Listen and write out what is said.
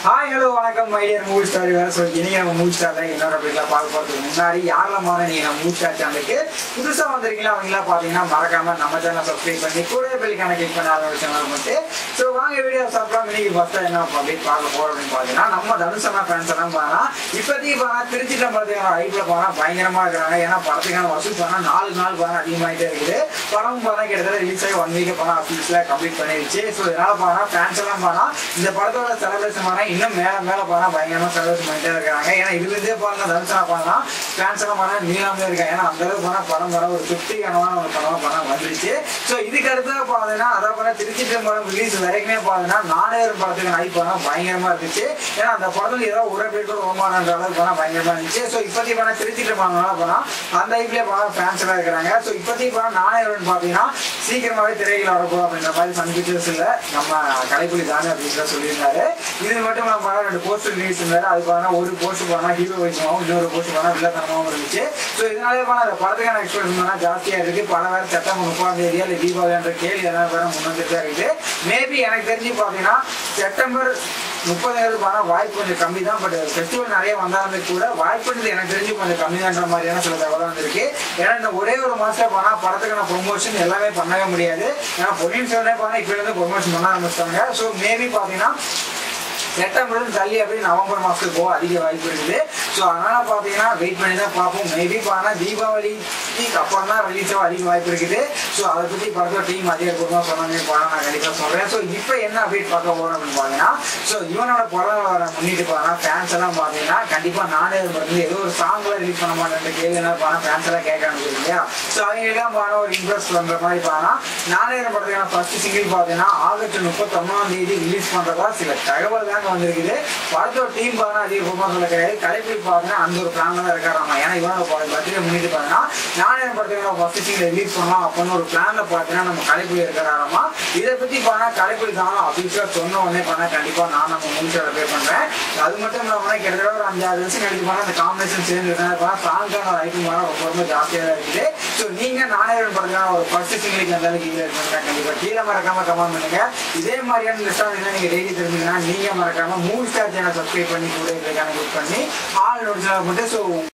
hi hello வணக்கம் my dear movie star so இனிங்க நம்ம மூவி ஸ்டார் தான் என்னோட வீட்டில் பார்க்க போகிறதுக்கு முன்னாடி யாரெல்லாம் மாதிரி நீங்கள் நம்ம மூவி ஸ்டார் சேனலுக்கு புதுசாக வந்திருக்கீங்களா அவங்களாம் பார்த்தீங்கன்னா மறக்காம நம்ம சேனல் சப்ஸ்கிரைப் பண்ணி கூட பெல்லிக்கான கிளிக் பண்ண ஆரம்பிச்சாங்க மட்டும் ஸோ வாங்க வீடியோ சாப்பிடலாம் இன்னைக்கு ஃபஸ்ட்டாக என்ன அப்படி பார்க்க போகிறோம் அப்படின்னு பார்த்தீங்கன்னா நம்ம தனுஷனா ஃபேன்ஸ் எல்லாம் பாருனா இப்போதைக்கு பாருங்க திருச்சி பார்த்தீங்கன்னா ஐப்பில் போனா பயங்கரமாக இருக்கிறாங்க ஏன்னா படத்துக்கான வசூல் பண்ணா நாலு நாள் பாருங்க அதிகமாகிட்டே இருக்குது படம் பாருங்க கிட்டத்தட்ட ரிலீஸ் ஆகி ஒன் வீக் படம் ஆஃபீஸில் கம்ப்ளீட் பண்ணிருச்சு ஸோ இதனால பாருங்க ஃபேன்ஸ் எல்லாம் பாருங்க இந்த படத்தோட செலிப்ரேஷன் பாருங்க இன்னும் மேல மேல பாருங்க பயங்கரமா செலிப்ரேஷன் பண்ணிட்டே இருக்காங்க ஏன்னா இதுலேருந்தே பாருங்க தனுஷனா பாருங்க ஃபேன்ஸ் எல்லாம் பாருங்க நீளாமே இருக்காங்க ஏன்னா அந்த அளவுக்கு பாருங்க படம் வர ஒரு திருப்திகரமான ஒரு படமா பாருங்க வந்துருச்சு ஸோ இதுக்கு அடுத்து பார்த்தீங்கன்னா அதாவது பாருங்க திருச்சி படம் ரிலீஸ் வரைக்குமே பார்த்தீங்கன்னா நாடகம் படத்துக்கு நைட் பாருங்க பயங்கரமா இருந்துச்சு ஏன்னா அந்த படத்துல ஏதோ ஒரு பேர் கூட ரோமானன்ற அளவுக்கு பாருங்க பயங்கரமா இருந்துச்சு ஸோ இப்போதைக்கு பாருங்க திருச்சி படம் போனா அந்த ஐபிலே பாருங்க ஃபேன்ஸ் எல்லாம் இருக்கிறாங்க ஸோ இப்போதைக்கு பாருங்க நாடகம் பார்த்தீங்கன்னா சீக்கிரமாவே திரையில் வரப்போம் அப்படின்ற மாதிரி சன் பிக்சர்ஸ் இல்ல நம்ம கலைப்புலி தானே அப்படின்னு சொல்லியிருந்தாரு இது மட்டும் நம்ம பாருங்க ரெண்டு போஸ்டர் ரிலீஸ் இருந்தாரு அது பாருங்க ஒரு போஸ்ட் பாருங்க ஹீரோ வைக்கமாவும் இன்னொரு போஸ்ட் பாருங்க வில்லத்தனமாவும் இருந்துச்சு ஸோ இதனாலே பாருங்க அந்த படத்துக்கான எக்ஸ்பெக்டேஷன் ஜாஸ்தியா இருக்கு பல வேற செப்டம்பர் முப்பதாம் தேதியா இல்லை தீபாவளின்ற கேள்வி எல்லாம் வேற முன்னெடுத்தா இருக்குது மேபி எனக்கு தெரிஞ்சு பார்த்தீங்கன்னா செப்டம்பர் முப்பதாயிரம் பாருங்க வாய்ப்பு கொஞ்சம் கம்மி தான் பட் ஃபெஸ்டிவல் நிறைய வந்தாலுமே கூட வாய்ப்புன்றது எனக்கு தெரிஞ்சு கொஞ்சம் கம்மி தான்ற மாதிரியான சில தகவல் வந்திருக்கு ஏன்னா இந்த ஒரே ஒரு மாசத்துல போனா படத்துக்கான ப்ரொமோஷன் எல்லாமே பண்ணவே முடியாது ஏன்னா பொன்னியின் செல்வனே போனா இப்ப இருந்து ப்ரொமோஷன் பண்ண ஆரம்பிச்சிட்டாங்க ஸோ மேபி பாத்தீங்கன்னா செப்டம்பர் தள்ளி அப்படி நவம்பர் மாதத்துக்கு போக அதிக வாய்ப்பு இருக்குது ஸோ அதனால பார்த்தீங்கன்னா வெயிட் பண்ணி தான் பார்ப்போம் மேபி பார்த்தா தீபாவளிக்கு அப்புறம் தான் ரிலீஸ் ஆக அதிக வாய்ப்பு இருக்குது ஸோ அதை பற்றி படத்தோட டீம் அதிகபூர்வமாக சொன்னாங்க படம் நான் கண்டிப்பாக சொல்கிறேன் ஸோ இப்போ என்ன அப்டேட் பார்க்க போகிறோம் அப்படின்னு பார்த்தீங்கன்னா ஸோ இவனோட படம் வர முன்னிட்டு பார்த்தா ஃபேன்ஸ் எல்லாம் பார்த்தீங்கன்னா கண்டிப்பாக நானே வந்து ஏதோ ஒரு சாங்கில் ரிலீஸ் பண்ண மாட்டேன் கேள்வி எல்லாம் பார்த்தா ஃபேன்ஸ் எல்லாம் கேட்க ஆரம்பிச்சிருக்கு இல்லையா ஸோ அவங்களுக்குலாம் பார்த்தா ஒரு இன்ட்ரெஸ்ட் பண்ணுற மாதிரி பார்த்தா நானே படத்துக்கான ஃபர்ஸ்ட் சிங்கிள் பார்த்தீங்கன்னா ஆகஸ்ட் முப்பத்தொன்னாம் தேதி ரிலீஸ் பண்ணுறதா சில தகவல் தாங்க வந்திருக்குது படத்தோட டீம் பார்த்தா அதிகமாக சொல்ல கிடையாது கலைப்பிடி பார்த்தீங்கன்னா அந்த ஒரு பிளான் தான் இருக்காராமா ஏன்னா இவனோட பர்த்டே முன்னிட்டு பார்த்தீங்கன்னா நானே படத்துக்கு ஃபர்ஸ்ட் சிங்கிள் ரிலீஸ் பண்ணலாம் அப்படின்னு ஒரு பிளான்ல பார்த்தீங்கன்னா நம்ம கலைப்பிடி இருக்கிறாராமா இதை பத்தி பார்த்தா கலைப்பிடி தான் அபிஷியலாக சொன்ன உடனே பண்ணா கண்டிப்பாக நான் நம்ம முடிச்சோட பே பண்ணுறேன் அது மட்டும் இல்லாமல் கிட்டத்தட்ட ஒரு அஞ்சாறு வருஷம் கழிச்சு போனால் அந்த காம்பினேஷன் சேர்ந்து இருக்கா சாங்கான ஒரு ஐட்டம் வர ரொம்ப ரொம்ப ஜாஸ்தியாக தான் இருக்குது ஸோ நீங்கள் நானே படத்துக்கான ஒரு ஃபர்ஸ்ட் சிங்கிளுக்கு அந்த அளவுக்கு கீழே இருக்குங்க கண்டிப்பாக கீழே மறக்காம கமெண்ட் பண்ணுங்க இதே மாதிரியான லிஸ்ட்டாக இருந்தால் நீங்கள் டெய்லி தெரிஞ்சுக்கணும் நீங்கள் மறக்காம மூவி ஸ்டார் சேனல் சப்ஸ்கிரைப் பண்ணி கூட இருக்கான கிளிக் பண்ணி ஆல் நோட்ஸ் மட்டும் ஸோ